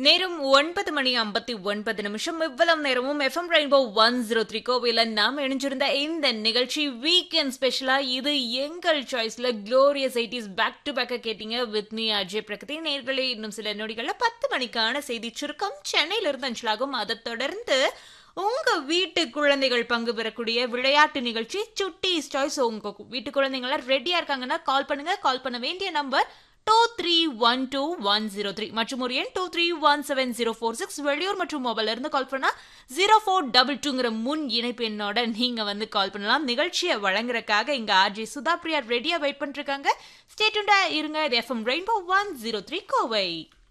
நேரம் ஒன்பது மணி ஐம்பத்தி ஒன்பது நிமிஷம் இவ்வளவு நேரமும் FM rainbow one zero three கோவில நாம் இணைஞ்சிருந்த இந்த நிகழ்ச்சி வீக்கெண்ட் ஸ்பெஷலா இது எங்கள் சாய்ஸ்ல க்ளோரியஸ் எயிட்டிஸ் பேக் டு பேக்க கேட்டீங்க வித் மீ அஜய் பிரகதி நேர்களே இன்னும் சில நொடிகள்ல பத்து மணிக்கான செய்தி சுருக்கம் சென்னையில இருந்து அஞ்சலாகும் அதை தொடர்ந்து உங்க வீட்டு குழந்தைகள் பங்கு பெறக்கூடிய விளையாட்டு நிகழ்ச்சி சுட்டி சாய்ஸ் உங்க வீட்டு குழந்தைங்களாம் ரெடியா இருக்காங்கன்னா கால் பண்ணுங்க கால் பண்ண வேண்டிய number two three one two one zero three மற்றும் ஒரு எண் two three one seven zero four six வெளியூர் மற்றும் மொபைல்ல இருந்து கால் பண்ணா ஜீரோ ஃபோர் டபுள் டூங்கிற முன் இணைப்பு எண்ணோட நீங்க வந்து கால் பண்ணலாம் நிகழ்ச்சியை வழங்குறதுக்காக இங்க ஆர்ஜி சுதா பிரியா ரெடியா வெயிட் பண்ணிருக்காங்க ஸ்டேட்டுண்டா இருங்க இது FM rainbow one zero three Kovai